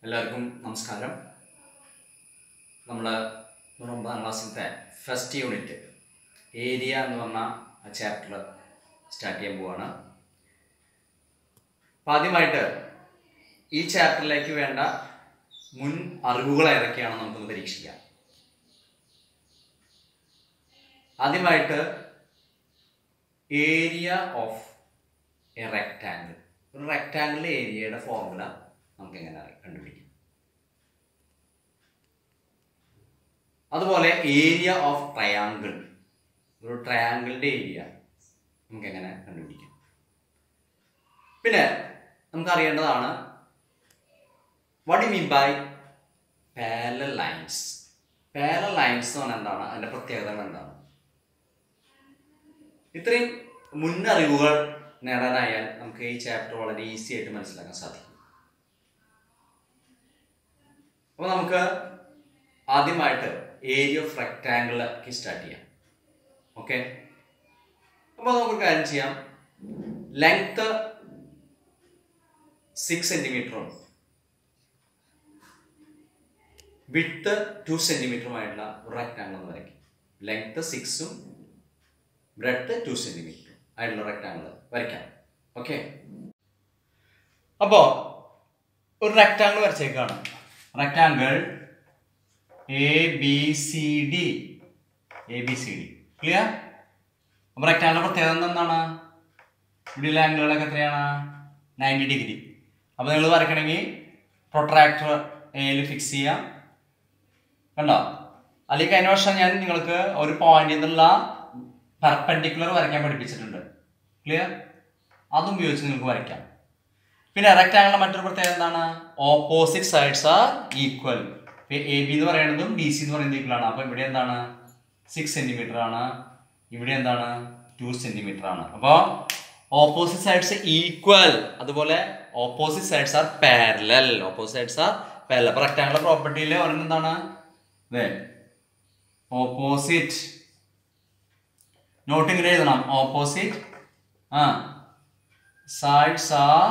എല്ലാവർക്കും നമസ്കാരം നമ്മൾ ഒമ്പതാം ക്ലാസ്സിലത്തെ ഫസ്റ്റ് യൂണിറ്റ് ഏരിയ എന്ന് പറഞ്ഞ ആ ചാപ്റ്റർ സ്റ്റാർട്ട് ചെയ്യാൻ പോവാണ് അപ്പം ആദ്യമായിട്ട് ഈ ചാപ്റ്ററിലേക്ക് വേണ്ട മുൻ അറിവുകൾ ഏതൊക്കെയാണെന്ന് നമുക്കൊന്ന് പരീക്ഷിക്കാം ആദ്യമായിട്ട് ഏരിയ ഓഫ് എ റെക്റ്റാങ്കിൾ ഒരു റെക്റ്റാങ്കിളിലെ ഏരിയയുടെ ഫോർമുല നമുക്ക് എങ്ങനെ അറിയാം കണ്ടുപിടിക്കാം അതുപോലെ ഏരിയ ഓഫ് ട്രയാങ്കിൾ ഒരു ട്രയാങ്കിളിൻ്റെ ഏരിയ നമുക്ക് എങ്ങനെ കണ്ടുപിടിക്കാം പിന്നെ നമുക്ക് അറിയേണ്ടതാണ് what you mean by parallel lines parallel lines എന്ന് പറഞ്ഞാൽ എന്താണ് അതിൻ്റെ പ്രത്യേകതകൾ എന്താണ് ഇത്രയും മുന്നറിവുകൾ നേടാനായാൽ നമുക്ക് ഈ ചാപ്റ്റർ വളരെ ഈസി ആയിട്ട് മനസ്സിലാക്കാൻ സാധിക്കും അപ്പോൾ നമുക്ക് ആദ്യമായിട്ട് ഏരിയ ഓഫ് റെക്റ്റാങ്കിളൊക്കെ സ്റ്റാർട്ട് ചെയ്യാം ഓക്കെ അപ്പോൾ നമുക്ക് കാര്യം ചെയ്യാം ലെങ്ത് സിക്സ് സെൻറ്റിമീറ്ററും വിട്ട് ടു സെൻറ്റിമീറ്ററുമായിട്ടുള്ള ഒരു റെക്റ്റാങ്കിൾ എന്ന് വരയ്ക്കും ലെങ്ത് സിക്സും ബ്രെഡ്ത്ത് ടു സെൻറ്റിമീറ്റർ ആയിട്ടുള്ള റെക്റ്റാങ്കിൾ വരയ്ക്കാം ഓക്കെ അപ്പോൾ ഒരു റെക്റ്റാങ്കിൾ വരച്ചേക്കാണ് rectangle A B C D A B C D clear അപ്പോൾ റെക്റ്റാങ്കിൾ പ്രത്യേകത എന്താണ് ഇവിടെയുള്ള ആംഗിളുകളൊക്കെ എത്രയാണ് നയൻറ്റി ഡിഗ്രി അപ്പോൾ നിങ്ങൾ വരയ്ക്കണമെങ്കിൽ പ്രൊട്രാക്ടർ എയിൽ ഫിക്സ് ചെയ്യാം കണ്ടോ അല്ലെങ്കിൽ കഴിഞ്ഞ വർഷം ഞാൻ നിങ്ങൾക്ക് ഒരു പോയിന്റിൽ നിന്നുള്ള പെർപെൻഡിക്കുലർ വരയ്ക്കാൻ പഠിപ്പിച്ചിട്ടുണ്ട് ക്ലിയർ അതും ഉപയോഗിച്ച് നിങ്ങൾക്ക് വരയ്ക്കാം പിന്നെ റെക്റ്റാങ്കിളിന്റെ മറ്റൊരു പ്രത്യേകത എന്താണ് opposite sides are equal A B എന്ന് പറയുന്നതും ഡി സി എന്ന് പറയുന്നത് ഈക്വൽ ആണ് അപ്പോൾ ഇവിടെ എന്താണ് സിക്സ് സെന്റിമീറ്റർ ആണ് ഇവിടെ എന്താണ് ടു സെന്റിമീറ്റർ ആണ് അപ്പോൾ ഓപ്പോസിറ്റ് സൈഡ്സ് ഈക്വൽ അതുപോലെ opposite sides are parallel opposite sides are parallel അപ്പോൾ റെക്റ്റാങ്കിൾ പ്രോപ്പർട്ടിയിൽ ഒരെണ്ണം എന്താണ് ഇതേ ഓപ്പോസിറ്റ് നോട്ട് ഇങ്ങനെ എഴുതണം ഓപ്പോസിറ്റ് ആ sides are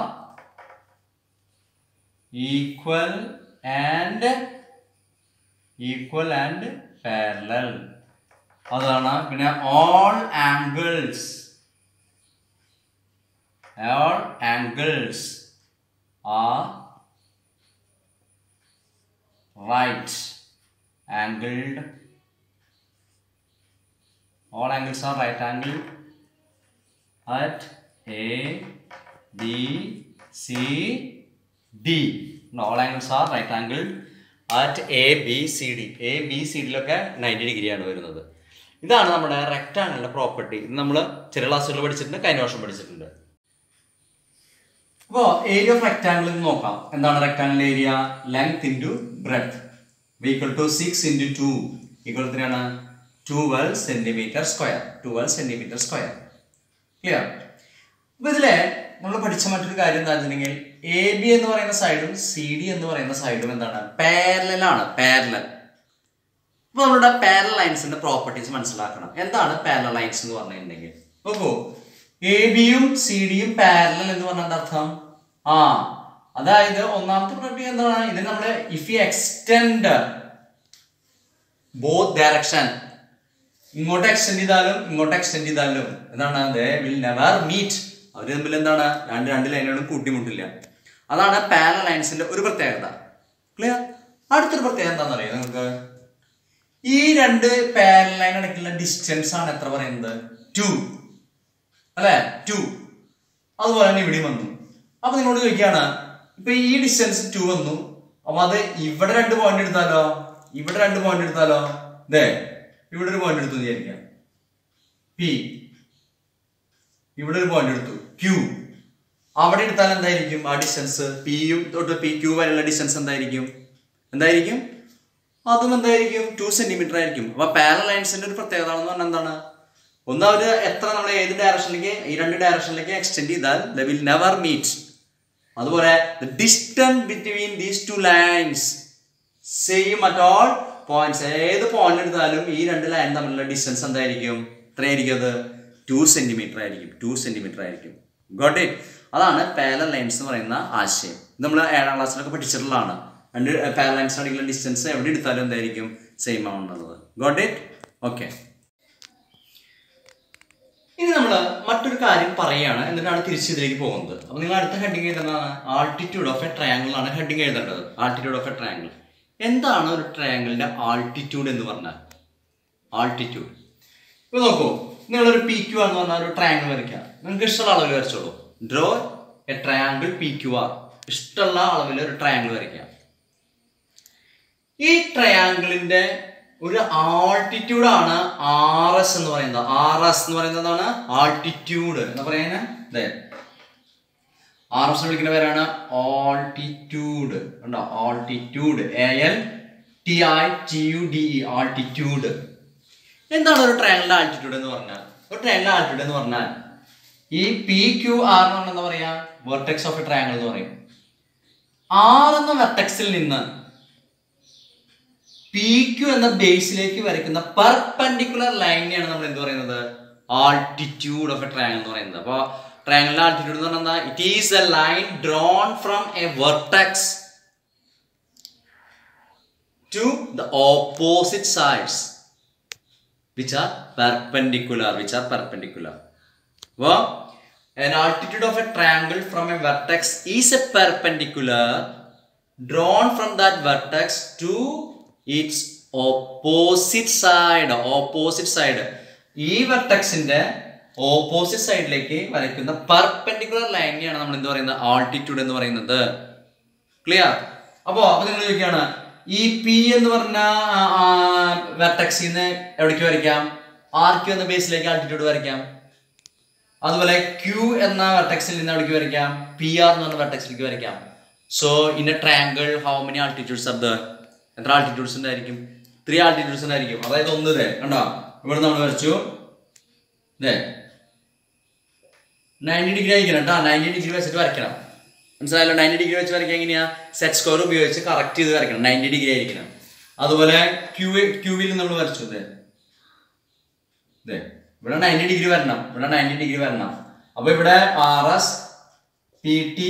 equal and equal and parallel അതാണ് പിന്നെ all angles all angles are right angled all angles are right angle at A B C D no, all angles are right angled at A B C D A B C ഡിയിലൊക്കെ ninety ഡിഗ്രിയാണ് വരുന്നത് ഇതാണ് നമ്മുടെ റെക്റ്റാങ്കിളിൻ്റെ property ഇത് നമ്മൾ ചെറിയ ക്ലാസ്സുകൾ പഠിച്ചിട്ടുണ്ട് കഴിഞ്ഞ വർഷം പഠിച്ചിട്ടുണ്ട് അപ്പോൾ ഏരിയ ഓഫ് റെക്റ്റാങ്കിൾ നോക്കാം എന്താണ് rectangle area length into breadth equal to six into two equal എത്രയാണ് twelve centimetre square twelve centimetre square clear അപ്പോൾ ഇതിലെ നമ്മൾ പഠിച്ച മറ്റൊരു കാര്യം എന്താ വെച്ചിട്ടുണ്ടെങ്കിൽ എ ബി എന്ന് പറയുന്ന സൈഡും സി ഡി എന്ന് പറയുന്ന സൈഡും എന്താണ് പാരലാണ് പാരലൽ അപ്പോൾ നമ്മുടെ പാരലൽ ലൈൻസിന്റെ പ്രോപ്പർട്ടീസ് മനസ്സിലാക്കണം എന്താണ് പാരലൽ ലൈൻസ് എന്ന് പറഞ്ഞിട്ടുണ്ടെങ്കിൽ നോക്കൂ എ ബിയും സി ഡിയും പാരലൽ എന്ന് പറഞ്ഞാൽ അർത്ഥം ആ അതായത് ഒന്നാമത്തെ പ്രോപ്പർട്ടി എന്താണ് ഇത് നമ്മൾ if you extend both direction ഇങ്ങോട്ട് എക്സ്റ്റെൻഡ് ചെയ്താലും ഇങ്ങോട്ട് എക്സ്റ്റെൻഡ് ചെയ്താലും എന്താണ് ദേ വിൽ നെവർ മീറ്റ് അവർ തമ്മിൽ എന്താണ് രണ്ട് രണ്ട് ലൈനുകളും കൂട്ടിമുട്ടില്ല അതാണ് പാരലൽ ലൈൻസിന്റെ ഒരു പ്രത്യേകത ക്ലിയർ അടുത്തൊരു പ്രത്യേകത എന്താണെന്ന് അറിയാം നിങ്ങൾക്ക് ഈ രണ്ട് പാരലൽ ലൈൻ ഇടയ്ക്കുള്ള ഡിസ്റ്റൻസ് ആണ് എത്ര പറയുന്നത് ടു അല്ലേ ടു അതുപോലെ തന്നെ ഇവിടെയും വന്നു അപ്പൊ നിങ്ങളോട് ചോദിക്കുകയാണ് ഇപ്പൊ ഈ ഡിസ്റ്റൻസ് ടു വന്നു അപ്പൊ അത് ഇവിടെ രണ്ട് പോയിന്റ് എടുത്താലോ ഇവിടെ രണ്ട് പോയിന്റ് എടുത്താലോ ദേ ഇവിടെ ഒരു പോയിന്റ് എടുത്തു വിചാരിക്കാം പി ഇവിടെ ഒരു പോയിന്റ് എടുത്തു ക്യൂ അവിടെ എടുത്താൽ എന്തായിരിക്കും ആ ഡിസ്റ്റൻസ് പിയും തൊട്ട് പി ക്യൂ വരെയുള്ള ഡിസ്റ്റൻസ് എന്തായിരിക്കും എന്തായിരിക്കും അതും എന്തായിരിക്കും ടു സെന്റിമീറ്റർ ആയിരിക്കും അപ്പൊ പാരൽ ലൈൻസിന്റെ ഒരു പ്രത്യേകത എന്ന് പറഞ്ഞാൽ എന്താണ് ഒന്ന് അവര് എത്ര നമ്മൾ ഏത് ഡയറക്ഷനിലേക്ക് ഈ രണ്ട് ഡയറക്ഷനിലേക്ക് എക്സ്റ്റെൻഡ് ചെയ്താൽ ദ വിൽ നെവർ മീറ്റ് അതുപോലെ the distance between these two lines same at all points ഏത് പോയിന്റ് എടുത്താലും ഈ രണ്ട് ലൈൻ തമ്മിലുള്ള ഡിസ്റ്റൻസ് എന്തായിരിക്കും എത്രയായിരിക്കും അത് ടു സെന്റിമീറ്റർ ആയിരിക്കും ടു സെന്റിമീറ്റർ ആയിരിക്കും ഗോട്ട് ഇറ്റ് അതാണ് പാരലൽ ലൈൻസ് എന്ന് പറയുന്ന ആശയം നമ്മൾ ഏഴാം ക്ലാസ്സിലൊക്കെ പഠിച്ചിട്ടുള്ളതാണ് രണ്ട് പാരലൈൻസ് ആണെങ്കിലും ഡിസ്റ്റൻസ് എവിടെ എടുത്താലും എന്തായിരിക്കും സെയിം ആവുന്നത് ഗോട്ട് ഇറ്റ് ഓക്കെ ഇനി നമ്മൾ മറ്റൊരു കാര്യം പറയുകയാണ് എന്നിട്ടാണ് തിരിച്ച് ഇതിലേക്ക് പോകുന്നത് അപ്പോൾ നിങ്ങൾ അടുത്ത ഹെഡിങ് എഴുതുന്നതാണ് ആൾട്ടിറ്റ്യൂഡ് ഓഫ് എ ട്രയാങ്കിൾ ആണ് ഹെഡിങ് എഴുതേണ്ടത് ആൾട്ടിറ്റ്യൂഡ് ഓഫ് എ ട്രയാങ്കിൾ എന്താണ് ഒരു ട്രയാങ്കിളിന്റെ ആൾട്ടിറ്റ്യൂഡ് എന്ന് പറഞ്ഞാൽ ആൾട്ടിറ്റ്യൂഡ് ഇപ്പോൾ നോക്കൂ നിങ്ങളൊരു പി ക്യു എന്ന് പറഞ്ഞാൽ ഒരു ട്രയാങ്കിൾ വരയ്ക്കാം നിങ്ങൾക്ക് ഇഷ്ടമുള്ള അളവിൽ വരച്ചോളൂ draw a triangle P Q R ഇഷ്ടമുള്ള അളവിൽ ഒരു ട്രയാങ്കിൾ വരയ്ക്കാം ഈ ട്രയാങ്കിളിന്റെ ഒരു ആൾട്ടിറ്റ്യൂഡ് ആണ് ആർ എസ് എന്ന് പറയുന്നത് ആർ എസ് എന്ന് പറയുന്നതാണ് ആൾട്ടിറ്റ്യൂഡ് എന്താ പറയുന്നത് അതെ ആർ എസ് വിളിക്കുന്ന പേരാണ് ആൾട്ടിറ്റ്യൂഡ് ഉണ്ടോ altitude A L T I T U D E altitude എന്താണ് ഒരു ട്രയാങ്കിളിന്റെ ആൾട്ടിറ്റ്യൂഡ് എന്ന് പറഞ്ഞാൽ ഒരു ട്രയാങ്കിളിന്റെ ആൾട്ടിറ്റ്യൂഡ് എന്ന് പറഞ്ഞാൽ ഈ പി ക്യു ആർ എന്ന് പറഞ്ഞാൽ എന്താ പറയാ വെർട്ടെക്സ് ഓഫ് എ ട്രയാങ്കിൾ എന്ന് പറയും ആർ എന്ന വെർട്ടെക്സിൽ നിന്ന് പി ക്യു എന്ന ബേസിലേക്ക് വരയ്ക്കുന്ന പെർപെൻഡിക്കുലർ ലൈനെയാണ് നമ്മൾ എന്ത് പറയുന്നത് ആൾട്ടിറ്റ്യൂഡ് ഓഫ് എ ട്രയാങ്കിൾ എന്ന് പറയുന്നത് അപ്പോൾ ട്രയാങ്കിളിന്റെ ആൾട്ടിറ്റ്യൂഡ് എന്ന് പറഞ്ഞാൽ it is a line drawn from a vertex to the opposite sides which are perpendicular which are perpendicular well an altitude of a triangle from a vertex is a perpendicular drawn from that vertex to its opposite side opposite side ഈ വെർട്ടക്സിന്റെ opposite സൈഡിലേക്ക് വരയ്ക്കുന്ന perpendicular ലൈനെയാണ് നമ്മൾ എന്ത് പറയുന്നത് altitude എന്ന് പറയുന്നത് clear അപ്പോ അപ്പൊ നിങ്ങൾ ചോദിക്കുകയാണ് ഈ പി എന്ന് പറഞ്ഞ വെർട്ടക്സിൽ നിന്ന് എവിടേക്ക് വരയ്ക്കാം ആർ ക്യു എന്ന ബേസിലേക്ക് ആൾട്ടിറ്റ്യൂഡ് വരയ്ക്കാം അതുപോലെ ക്യൂ എന്ന വെർട്ടക്സിൽ നിന്ന് എവിടേക്ക് വരയ്ക്കാം പി ആർ എന്ന് പറഞ്ഞ വെർട്ടക്സിലേക്ക് വരയ്ക്കാം so in a triangle how many altitudes are there എത്ര ആൾട്ടിറ്റ്യൂഡ്സ് ഉണ്ടായിരിക്കും ത്രീ ആൾട്ടിറ്റ്യൂഡ്സ് ഉണ്ടായിരിക്കും അതായത് ഒന്ന് ഇതേ കണ്ടോ ഇവിടെ നമ്മൾ വരച്ചു ഇതേ നയൻറ്റി ഡിഗ്രി ആയിരിക്കണം കേട്ടോ നയൻറ്റി ഡിഗ്രി വെച്ചിട്ട് വരയ്ക്കണം മനസ്സിലായല്ലോ നയൻറ്റി ഡിഗ്രി വെച്ച് വരയ്ക്കാൻ എങ്ങനെയാ സെറ്റ് സ്കോർ ഉപയോഗിച്ച് കറക്റ്റ് ചെയ്ത് വരയ്ക്കണം നയൻറ്റി ഡിഗ്രി ആയിരിക്കണം അതുപോലെ ക്യൂ ക്യൂവിൽ നമ്മൾ വരച്ചു ഇതേ ഇതേ ഇവിടെ നയൻറ്റി ഡിഗ്രി വരണം ഇവിടെ നയൻറ്റി ഡിഗ്രി വരണം അപ്പൊ ഇവിടെ R S P T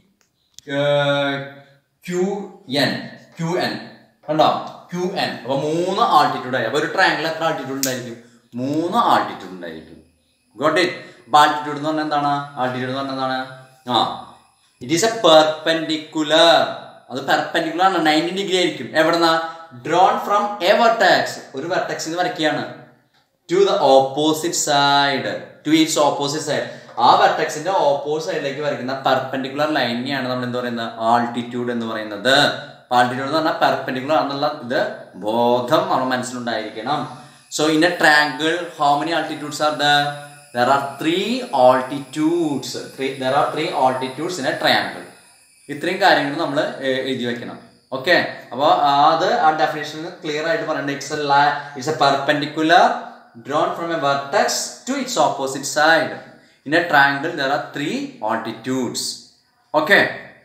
Q N Q N കണ്ടോ ക്യു എൻ അപ്പൊ മൂന്ന് ആൾട്ടിറ്റ്യൂഡ് ആയി അപ്പൊ ഒരു ട്രയാങ്കിൾ എത്ര ആൾട്ടിറ്റ്യൂഡ് ഉണ്ടായിരിക്കും മൂന്ന് ആൾട്ടിറ്റ്യൂഡ് ഉണ്ടായിരിക്കും ഗോട്ട് ഇറ്റ് അപ്പൊ ആൾട്ടിറ്റ്യൂഡ് എന്ന് പറഞ്ഞാൽ എന്താണ് ആൾട്ടിറ്റ്യൂഡ് എന്ന് പറഞ്ഞാൽ എന്താണ് ആ ഇറ്റ് ഈസ് എ പെർപെൻഡിക്കുലർ അത് പെർപെൻഡിക്കുലർ ആണ് നയൻറ്റി ഡിഗ്രി ആയിരിക്കും എവിടെന്നാ ഡ്രോൺ ഫ്രം എ വെർട്ടെക്സ് ഒരു വെർട്ടെക്സ് എന്ന് വരയ്ക്കുകയാണ് to the opposite side to its opposite side ആ വെർട്ടെക്സിന്റെ ഓപ്പോസിറ്റ് സൈഡിലേക്ക് വരയ്ക്കുന്ന പെർപെൻഡിക്കുലർ ലൈനെയാണ് നമ്മൾ എന്ത് പറയുന്നത് ആൾട്ടിറ്റ്യൂഡ് എന്ന് പറയുന്നത് ആൾട്ടിറ്റ്യൂഡ് എന്ന് പറഞ്ഞാൽ പെർപെൻഡിക്കുലർ ആണെന്നുള്ള ഇത് ബോധം നമ്മുടെ മനസ്സിലുണ്ടായിരിക്കണം so in a triangle how many altitudes are there there are three altitudes three, there are three altitudes in a triangle ഇത്രയും കാര്യങ്ങൾ നമ്മൾ എഴുതി വെക്കണം ഓക്കെ അപ്പോൾ അത് ആ ഡെഫിനേഷൻ ക്ലിയർ ആയിട്ട് പറയണ്ട it's a it's a perpendicular drawn from a vertex to its opposite side in a triangle there are three altitudes okay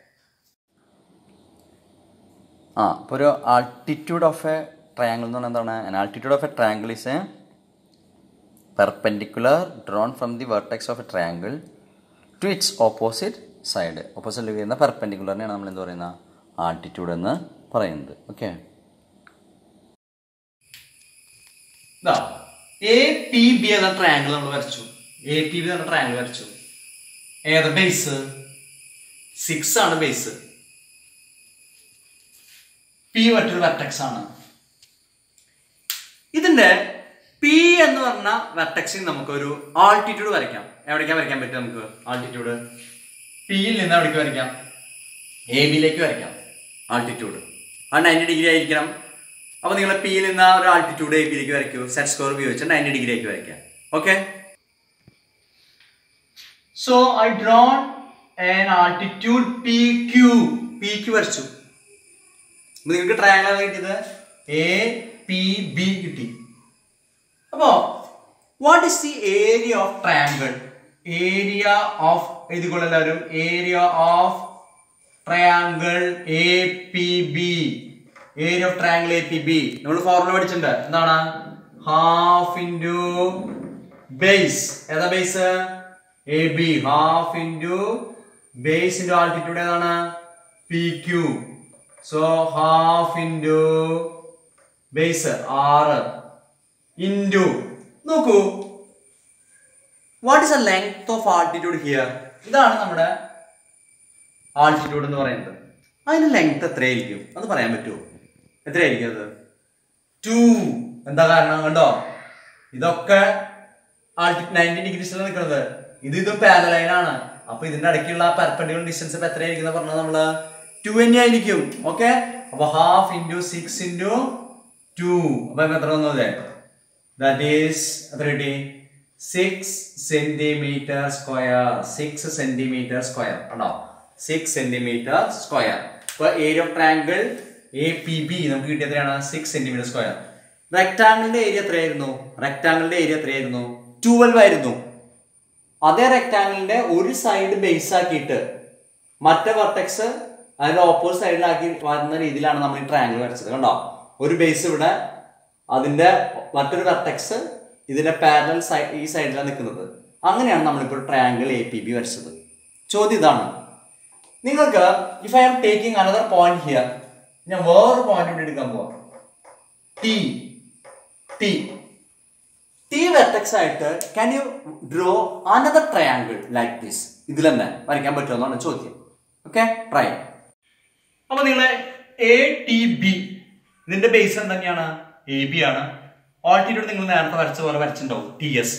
ആ അപ്പോൾ ഒരു ആൾട്ടിറ്റ്യൂഡ് ഓഫ് എ ട്രയാങ്കിൾ എന്ന് പറഞ്ഞാൽ എന്താണ് altitude of a triangle is a perpendicular drawn from the vertex of a triangle to its opposite side opposite വരുന്ന പെർപെൻഡിക്കുലറിനെയാണ് നമ്മൾ എന്ത് പറയുന്ന ആൾട്ടിറ്റ്യൂഡ് എന്ന് പറയുന്നത് ഓക്കെ എ പി ബി എന്ന ട്രയാങ്കിൾ നമ്മൾ വരച്ചു എ പി ബി എന്ന ട്രയാങ്കിൾ വരച്ചു ഏതാ ബേസ് സിക്സ് ആണ് ബേസ് പി മറ്റൊരു വെർട്ടെക്സ് ആണ് ഇതിന്റെ പി എന്ന് പറഞ്ഞ വെർട്ടെക്സിൽ നമുക്ക് ഒരു ആൾട്ടിറ്റ്യൂഡ് വരയ്ക്കാം എവിടേക്കാ വരയ്ക്കാൻ പറ്റും നമുക്ക് ആൾട്ടിറ്റ്യൂഡ് പിയിൽ നിന്ന് എവിടേക്ക് വരയ്ക്കാം എ ബിയിലേക്ക് വരയ്ക്കാം ആൾട്ടിറ്റ്യൂഡ് ആ നയൻറ്റി ഡിഗ്രി ആയിരിക്കണം അപ്പോൾ നിങ്ങൾ പിയിൽ നിന്ന് ഒരു ആൾട്ടിറ്റ്യൂഡ് എ ബിയിലേക്ക് വരയ്ക്കൂ സെറ്റ് സ്കോർ ഉപയോഗിച്ച് നയൻറ്റി ഡിഗ്രി ആക്കി വരയ്ക്കാം okay so I drawn an altitude P Q P Q വരച്ചു അപ്പൊ നിങ്ങൾക്ക് ട്രയാങ്കിൾ കിട്ടിയത് എ പി ബി കിട്ടി അപ്പോ what is the area of triangle area of എഴുതിക്കൊള്ള എല്ലാവരും area of triangle A P B area of triangle A P B നമ്മൾ formula പഠിച്ചിട്ടുണ്ട് എന്താണ് ഹാഫ് ഇൻറ്റു ബേസ് ഏതാ base A B half into base into altitude ഏതാണ് P Q so half into base ആറ് into നോക്കൂ what is a length of altitude here ഇതാണ് നമ്മുടെ altitude എന്ന് പറയുന്നത് അതിന്റെ ലെങ്ത് എത്രയായിരിക്കും അത് പറയാൻ പറ്റുമോ എത്രയായിരിക്കും അത് ടു എന്താ കാരണം കണ്ടോ ഇതൊക്കെ നയൻറ്റി ഡിഗ്രീസിലാണ് നിൽക്കുന്നത് ഇത് ഇതും പാരലൈൻ ആണ് അപ്പൊ ഇതിന്റെ ഇടയ്ക്കുള്ള പെർപെൻഡിക്കുലർ ഡിസ്റ്റൻസ് ഇപ്പൊ എത്രയായിരിക്കും എന്ന് പറഞ്ഞാൽ നമ്മള് ടു തന്നെ ആയിരിക്കും ഓക്കെ അപ്പൊ half into six into two അപ്പൊ ഇപ്പൊ എത്ര വന്നത് ദാറ്റ് ഈസ് എത്ര കിട്ടി six centimetre square six centimetre square ഉണ്ടോ സിക്സ് സെന്റിമീറ്റർ സ്ക്വയർ ഇപ്പൊ area of triangle A P B നമുക്ക് കിട്ടിയ എത്രയാണ് സിക്സ് സെന്റിമീറ്റർ സ്ക്വയർ റെക്ടാങ്കിളിന്റെ ഏരിയ എത്രയായിരുന്നു റെക്ടാങ്കിളിന്റെ ഏരിയ എത്രയായിരുന്നു ട്വൽവ് ആയിരുന്നു അതേ റെക്ടാങ്കിളിന്റെ ഒരു സൈഡ് ബേസ് ആക്കിയിട്ട് മറ്റേ വെർട്ടെക്സ് അതിന്റെ ഓപ്പോസിറ്റ് സൈഡിലാക്കി വരുന്ന രീതിയിലാണ് നമ്മൾ ഈ ട്രയാങ്കിൾ വരച്ചത് കണ്ടോ ഒരു ബേസ് ഇവിടെ അതിന്റെ മറ്റൊരു വെർട്ടെക്സ് ഇതിന്റെ പാരലൽ സൈഡ് ഈ സൈഡിലാണ് നിൽക്കുന്നത് അങ്ങനെയാണ് നമ്മളിപ്പോൾ ട്രയാങ്കിൾ എ പി ബി വരച്ചത് ചോദ്യം ഇതാണ് നിങ്ങൾക്ക് if I am taking another point here ഞാൻ വേറൊരു പോയിന്റ് കൂടി എടുക്കാൻ പോവാം ടി ടി ടി വെർട്ടെക്സ് ആയിട്ട് can you draw another triangle like this ഇതിൽ തന്നെ വരയ്ക്കാൻ പറ്റുമെന്നാണ് ചോദ്യം ഓക്കെ ട്രൈ അപ്പൊ നിങ്ങളെ എ ടി ബി ഇതിന്റെ ബേസ് എന്തൊക്കെയാണ് എ ബി ആണ് ഓൾട്ടിറ്റ്യൂഡ് നിങ്ങൾ നേരത്തെ വരച്ച പോലെ വരച്ചിട്ടുണ്ടാവും ടി എസ്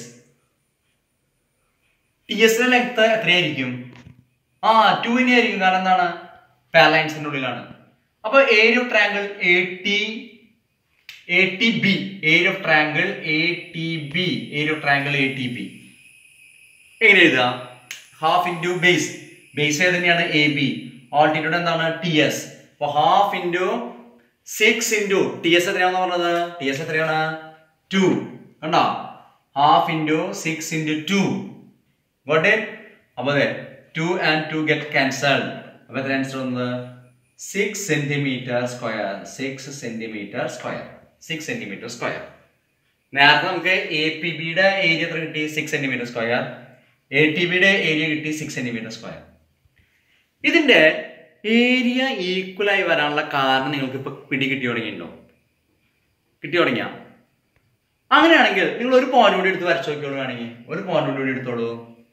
ടി എസിന്റെ ലെങ്ത് എത്രയായിരിക്കും ആ ടു ഇനി ആയിരിക്കും കാരണം എന്താണ് പാലൈൻസിന്റെ ഉള്ളിലാണ് അപ്പൊ area of triangle A T A T B area of triangle A T B area of triangle A T B എങ്ങനെ എഴുതുക ഹാഫ് ഇൻറ്റു ബേസ് ബേസ് ഏത് തന്നെയാണ് എ ബി ഓൾട്ടിറ്റ്യൂഡ് എന്താണ് ടി എസ് അപ്പൊ half into six into T S എത്രയാണെന്ന് പറഞ്ഞത് T S എത്രയാണ് two കണ്ടോ half into six into two got it അപ്പൊ അതെ two and two get cancelled അപ്പൊ എത്ര ആൻസർ വന്നത് six centimetre square six centimetre square six centimetre square നേരത്തെ നമുക്ക് എ പി ബിയുടെ ഏരിയ എത്ര കിട്ടി six centimetre square A T ബിയുടെ ഏരിയ കിട്ടി സിക്സ് സെന്റിമീറ്റർ സ്ക്വയർ ഇതിന്റെ ഏരിയ ഈക്വൽ ആയി വരാനുള്ള കാരണം നിങ്ങൾക്ക് ഇപ്പൊ പിടി കിട്ടി തുടങ്ങിയിട്ടുണ്ടോ കിട്ടി തുടങ്ങിയ അങ്ങനെയാണെങ്കിൽ നിങ്ങൾ ഒരു പോയിന്റ് കൂടി എടുത്ത് വരച്ചു നോക്കിയോളൂ വേണമെങ്കിൽ ഒരു പോയിന്റ് കൂടി എടുത്തോളൂ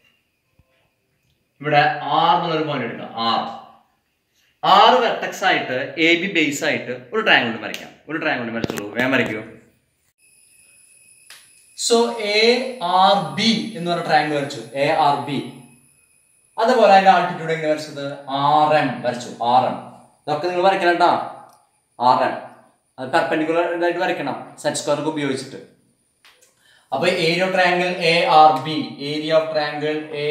ഇവിടെ ആർ എന്നുള്ളൊരു പോയിന്റ് എടുക്കാം ആർ ആറ് വെർട്ടക്സ് ആയിട്ട് എ ബി ബേസ് ആയിട്ട് ഒരു ട്രയാങ്കിൾ വരയ്ക്കാം ഒരു ട്രയാങ്കിൾ വരച്ചോളൂ വേഗം വരയ്ക്കൂ സോ എ ആർ ബി എന്ന് പറഞ്ഞ ട്രയാങ്കിൾ വരച്ചു എ ആർ ബി അതുപോലെ അതിന്റെ ആൾട്ടിറ്റ്യൂഡ് എങ്ങനെ വരച്ചത് ആർ എം വരച്ചു ആർ എം ഇതൊക്കെ നിങ്ങൾ വരയ്ക്കണം കേട്ടോ ആർ എം അത് പെർപെൻഡിക്കുലർ ആയിട്ട് വരയ്ക്കണം സെറ്റ് സ്ക്വയർക്ക് ഉപയോഗിച്ചിട്ട് അപ്പൊ area of triangle A R B area of triangle A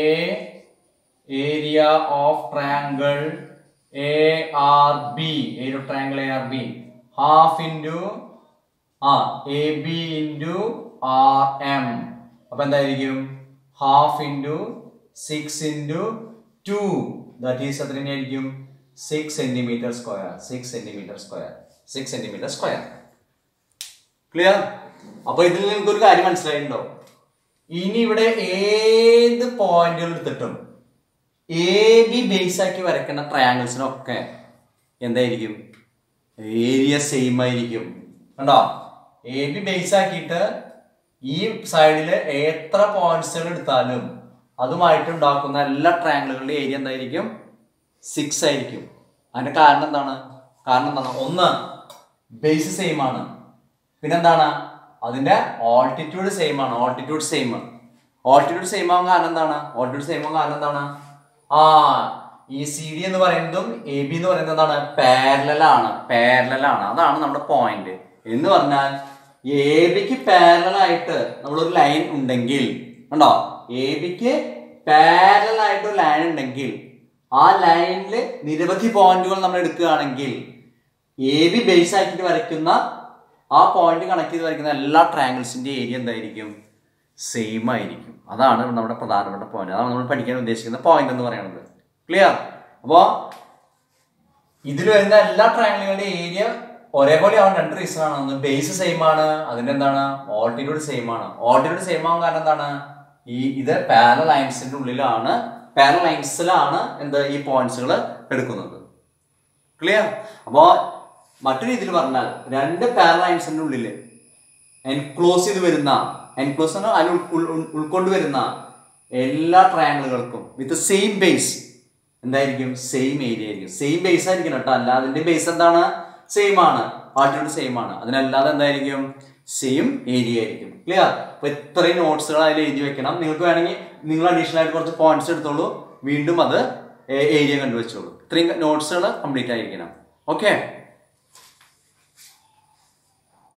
area of triangle A R B area of triangle A R B half into ആ A B into R M അപ്പൊ എന്തായിരിക്കും half into six into two that is എത്ര തന്നെയായിരിക്കും six centimetre square six centimetre square six centimetre square clear അപ്പൊ ഇതിൽ നിങ്ങൾക്ക് ഒരു കാര്യം മനസ്സിലായിട്ടുണ്ടോ ഇനി ഇവിടെ ഏത് പോയിന്റുകൾ എടുത്തിട്ടും എ ബി ബേസ് ആക്കി വരയ്ക്കുന്ന ട്രയാങ്കിൾസിനൊക്കെ എന്തായിരിക്കും ഏരിയ സെയിം ആയിരിക്കും കണ്ടോ എ ബി ബേസ് ആക്കിയിട്ട് ഈ സൈഡിൽ എത്ര പോയിന്റ്സുകൾ എടുത്താലും അതുമായിട്ട് ഉണ്ടാക്കുന്ന എല്ലാ ട്രയാങ്കിളുകളുടെ ഏരിയ എന്തായിരിക്കും സിക്സ് ആയിരിക്കും അതിന്റെ കാരണം എന്താണ് കാരണം എന്താണ് ഒന്ന് ബേസ് സെയിം ആണ് പിന്നെന്താണ് അതിന്റെ ഓൾട്ടിറ്റ്യൂഡ് സെയിം ആണ് ഓൾട്ടിറ്റ്യൂഡ് സെയിം ഓൾട്ടിറ്റ്യൂഡ് സെയിം ആവാൻ കാരണം എന്താണ് ഓൾട്ടിറ്റ്യൂഡ് സെയിം ആവാൻ കാരണം എന്താണ് ആ ഈ സി ഡി എന്ന് പറയുന്നതും എ ബി എന്ന് പറയുന്നത് എന്താണ് പാരലാണ് പാരലാണ് അതാണ് നമ്മുടെ പോയിന്റ് എന്ന് പറഞ്ഞാൽ എ ബിക്ക് പാരലായിട്ട് നമ്മളൊരു ലൈൻ ഉണ്ടെങ്കിൽ കണ്ടോ എ ബിക്ക് പാരലായിട്ട് ഒരു ലൈൻ ഉണ്ടെങ്കിൽ ആ ലൈനിൽ നിരവധി പോയിന്റുകൾ നമ്മൾ എടുക്കുകയാണെങ്കിൽ എ ബി ബേസ് ആക്കിയിട്ട് വരയ്ക്കുന്ന ആ പോയിന്റ് കണക്ട് ചെയ്ത് വരയ്ക്കുന്ന എല്ലാ ട്രയാങ്കിൾസിന്റെ ഏരിയ എന്തായിരിക്കും സെയിം ആയിരിക്കും അതാണ് നമ്മുടെ പ്രധാനപ്പെട്ട പോയിന്റ് അതാണ് നമ്മൾ പഠിക്കാൻ ഉദ്ദേശിക്കുന്ന പോയിന്റ് എന്ന് പറയുന്നത് ക്ലിയർ അപ്പോൾ ഇതിൽ വരുന്ന എല്ലാ ട്രയാങ്കിളുകളുടെ ഏരിയ ഒരേപോലെ ആവാൻ രണ്ട് റീസൺ ആണ് ഒന്ന് ബേസ് സെയിം ആണ് അതിന്റെ എന്താണ് ഓൾട്ടിറ്റ്യൂഡ് സെയിം ആണ് ഓൾട്ടിറ്റ്യൂഡ് സെയിം ആവാൻ കാരണം എന്താണ് ഈ ഇത് പാരൽ ലൈൻസിന്റെ ഉള്ളിലാണ് പാരൽ ലൈൻസിലാണ് എന്ത് ഈ പോയിന്റ്സുകൾ എടുക്കുന്നത് ക്ലിയർ അപ്പോൾ മറ്റൊരു രീതിയിൽ പറഞ്ഞാൽ രണ്ട് പാരലൈൻസിൻ്റെ ഉള്ളിൽ എൻക്ലോസ് ചെയ്ത് വരുന്ന എൻക്ലോസ് അതിൽ ഉൾ- ഉൾ- ഉൾ- ഉൾക്കൊണ്ട് വരുന്ന എല്ലാ ട്രയാങ്കിളുകൾക്കും വിത്ത് സെയിം ബേസ് എന്തായിരിക്കും സെയിം ഏരിയ ആയിരിക്കും സെയിം ബേസ് ആയിരിക്കും കേട്ടോ അല്ല അതിന്റെ ബേസ് എന്താണ് സെയിം ആണ് ആൾട്ടിറ്റ്യൂഡ് സെയിം ആണ് അതിനല്ലാതെ എന്തായിരിക്കും സെയിം ഏരിയ ആയിരിക്കും ക്ലിയർ അപ്പൊ ഇത്രയും നോട്ട്സുകൾ അതിൽ എഴുതി വെക്കണം നിങ്ങൾക്ക് വേണമെങ്കിൽ നിങ്ങൾ അഡീഷണൽ ആയിട്ട് കുറച്ച് പോയിന്റ്സ് എടുത്തോളൂ വീണ്ടും അത് ഏരിയ കണ്ടുവച്ചോളൂ ഇത്രയും നോട്ട്സുകൾ കംപ്ലീറ്റ് ആയിരിക്കണം ഓക്കെ